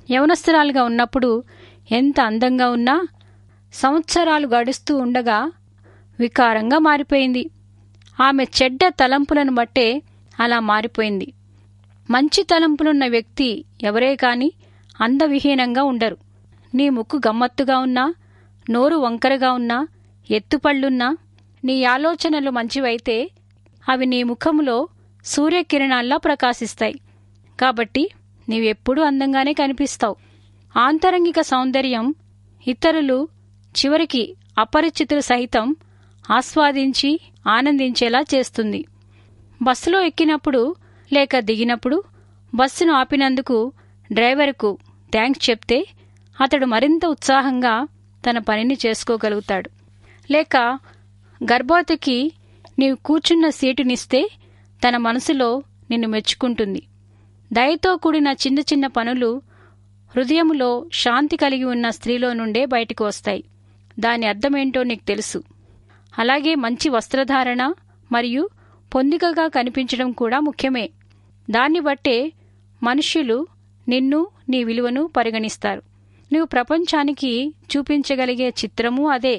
యవనస్తురాలుగా ఉన్నప్పుడు ఎంత అందంగా ఉన్నా సంవత్సరాలు గడుస్తూ ఉండగా వికారంగా మారిపోయింది ఆమె చెడ్డ తలంపులను బట్టే అలా మారిపోయింది మంచి తలంపులున్న వ్యక్తి ఎవరే కాని అందవిహీనంగా ఉండరు నీ ముక్కు గమ్మత్తుగా ఉన్నా నోరు వంకరగా ఉన్నా ఎత్తుపళ్ళున్నా నీ ఆలోచనలు మంచివైతే అవి నీ ముఖములో సూర్యకిరణాల్లా ప్రకాశిస్తాయి కాబట్టి నీవెప్పుడూ అందంగానే కనిపిస్తావు ఆంతరంగిక సౌందర్యం ఇతరులు చివరికి అపరిచితులు సహితం ఆస్వాదించి ఆనందించేలా చేస్తుంది బస్సులో ఎక్కినప్పుడు లేక దిగినప్పుడు బస్సును ఆపినందుకు డ్రైవర్కు థ్యాంక్స్ చెప్తే అతడు మరింత ఉత్సాహంగా తన పనిని చేసుకోగలుగుతాడు లేక గర్భవతికి నీవు కూర్చున్న సీటునిస్తే తన మనసులో నిన్ను మెచ్చుకుంటుంది దయతో కూడిన చిన్న చిన్న పనులు హృదయములో శాంతి కలిగి ఉన్న స్త్రీలో నుండే బయటకు వస్తాయి దాని అర్థమేంటో నీకు తెలుసు అలాగే మంచి వస్త్రధారణ మరియు పొందికగా కనిపించడం కూడా ముఖ్యమే దాన్ని బట్టే మనుష్యులు నిన్ను నీ విలువను పరిగణిస్తారు నువ్వు ప్రపంచానికి చూపించగలిగే చిత్రము అదే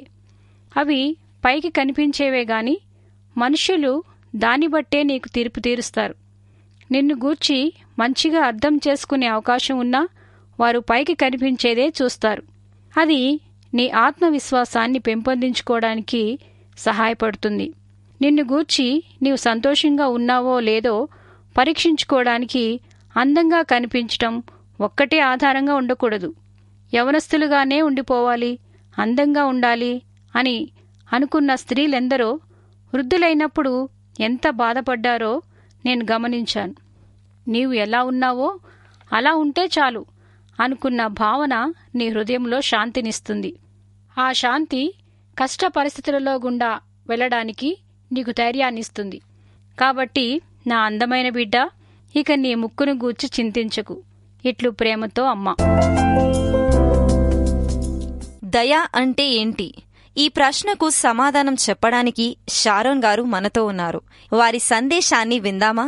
అవి పైకి కనిపించేవే గాని మనుష్యులు దాన్ని బట్టే నీకు తీర్పు తీరుస్తారు నిన్ను గూర్చి మంచిగా అర్థం చేసుకునే అవకాశం ఉన్నా వారు పైకి కనిపించేదే చూస్తారు అది నీ ఆత్మవిశ్వాసాన్ని పెంపొందించుకోవడానికి సహాయపడుతుంది నిన్ను గూర్చి నీవు సంతోషంగా ఉన్నావో లేదో పరీక్షించుకోవడానికి అందంగా కనిపించటం ఒక్కటే ఆధారంగా ఉండకూడదు యవనస్తులుగానే ఉండిపోవాలి అందంగా ఉండాలి అని అనుకున్న స్త్రీలెందరో వృద్ధులైనప్పుడు ఎంత బాధపడ్డారో నేను గమనించాను నీవు ఎలా ఉన్నావో అలా ఉంటే చాలు అనుకున్న భావన నీ హృదయంలో శాంతినిస్తుంది ఆ శాంతి కష్ట పరిస్థితులలో గుండా వెళ్ళడానికి నీకు ధైర్యాన్నిస్తుంది కాబట్టి నా అందమైన బిడ్డ ఇక నీ ముక్కును గూర్చి చింతించకు ఇట్లు ప్రేమతో అమ్మ దయ అంటే ఏంటి ఈ ప్రశ్నకు సమాధానం చెప్పడానికి షారోన్ గారు మనతో ఉన్నారు వారి సందేశాన్ని విందామా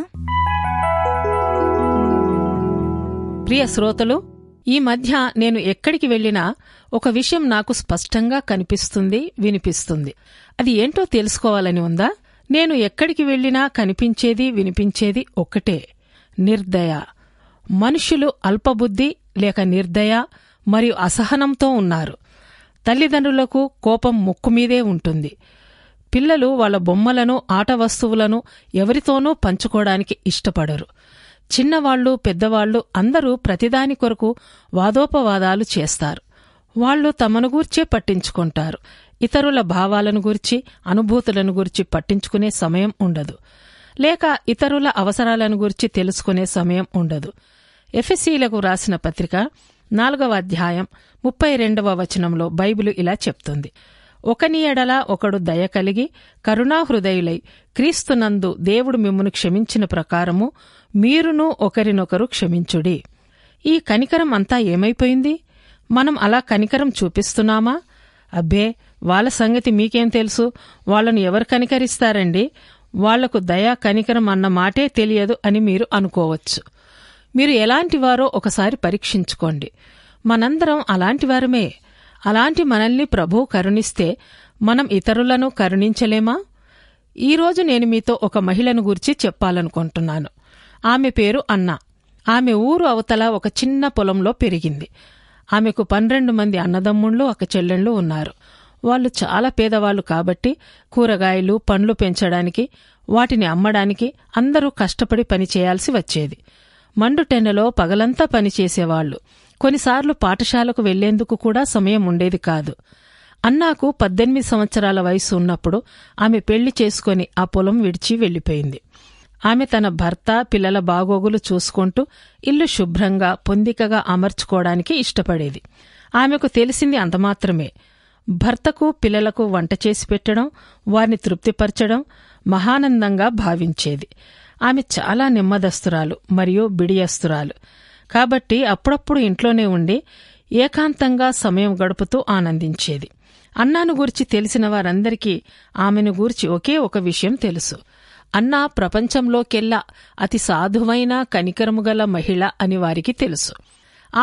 ప్రియ శ్రోతలు ఈ మధ్య నేను ఎక్కడికి వెళ్ళినా ఒక విషయం నాకు స్పష్టంగా కనిపిస్తుంది వినిపిస్తుంది అది ఏంటో తెలుసుకోవాలని ఉందా నేను ఎక్కడికి వెళ్ళినా కనిపించేది వినిపించేది ఒక్కటే నిర్దయ మనుషులు అల్పబుద్ధి లేక నిర్దయ మరియు అసహనంతో ఉన్నారు తల్లిదండ్రులకు కోపం ముక్కు మీదే ఉంటుంది పిల్లలు వాళ్ళ బొమ్మలను ఆట వస్తువులను ఎవరితోనూ పంచుకోవడానికి ఇష్టపడరు చిన్నవాళ్లు పెద్దవాళ్లు అందరూ ప్రతిదాని కొరకు వాదోపవాదాలు చేస్తారు వాళ్లు తమను గూర్చే పట్టించుకుంటారు ఇతరుల భావాలను గురించి అనుభూతులను గురించి పట్టించుకునే సమయం ఉండదు లేక ఇతరుల అవసరాలను గురించి తెలుసుకునే సమయం ఉండదు ఎఫ్ఎస్సీలకు రాసిన పత్రిక నాలుగవ అధ్యాయం ముప్పై రెండవ వచనంలో బైబిలు ఇలా చెప్తుంది ఒకని ఎడల ఒకడు దయ కలిగి కరుణాహృదయులై క్రీస్తునందు దేవుడు మిమ్మును క్షమించిన ప్రకారము మీరును ఒకరినొకరు క్షమించుడి ఈ కనికరం అంతా ఏమైపోయింది మనం అలా కనికరం చూపిస్తున్నామా అబ్బే వాళ్ళ సంగతి మీకేం తెలుసు వాళ్ళను ఎవరు కనికరిస్తారండి వాళ్లకు దయా కనికరం అన్న మాటే తెలియదు అని మీరు అనుకోవచ్చు మీరు ఎలాంటివారో ఒకసారి పరీక్షించుకోండి మనందరం అలాంటివారమే అలాంటి మనల్ని ప్రభు కరుణిస్తే మనం ఇతరులను కరుణించలేమా ఈరోజు నేను మీతో ఒక మహిళను గురించి చెప్పాలనుకుంటున్నాను ఆమె పేరు అన్న ఆమె ఊరు అవతల ఒక చిన్న పొలంలో పెరిగింది ఆమెకు పన్నెండు మంది అన్నదమ్ముళ్ళు ఒక చెల్లెళ్ళు ఉన్నారు వాళ్ళు చాలా పేదవాళ్లు కాబట్టి కూరగాయలు పండ్లు పెంచడానికి వాటిని అమ్మడానికి అందరూ కష్టపడి పని చేయాల్సి వచ్చేది మండుటెండలో పగలంతా పనిచేసేవాళ్లు కొన్నిసార్లు పాఠశాలకు వెళ్లేందుకు కూడా సమయం ఉండేది కాదు అన్నాకు పద్దెనిమిది సంవత్సరాల వయసు ఉన్నప్పుడు ఆమె పెళ్లి చేసుకుని ఆ పొలం విడిచి వెళ్లిపోయింది ఆమె తన భర్త పిల్లల బాగోగులు చూసుకుంటూ ఇల్లు శుభ్రంగా పొందికగా అమర్చుకోవడానికి ఇష్టపడేది ఆమెకు తెలిసింది అంతమాత్రమే భర్తకు పిల్లలకు వంట చేసి పెట్టడం వారిని తృప్తిపరచడం మహానందంగా భావించేది ఆమె చాలా నెమ్మదస్తురాలు మరియు బిడియస్తురాలు కాబట్టి అప్పుడప్పుడు ఇంట్లోనే ఉండి ఏకాంతంగా సమయం గడుపుతూ ఆనందించేది అన్నాను గూర్చి తెలిసిన వారందరికీ ఆమెను గూర్చి ఒకే ఒక విషయం తెలుసు అన్నా ప్రపంచంలోకెల్లా అతి సాధువైన కనికరముగల మహిళ అని వారికి తెలుసు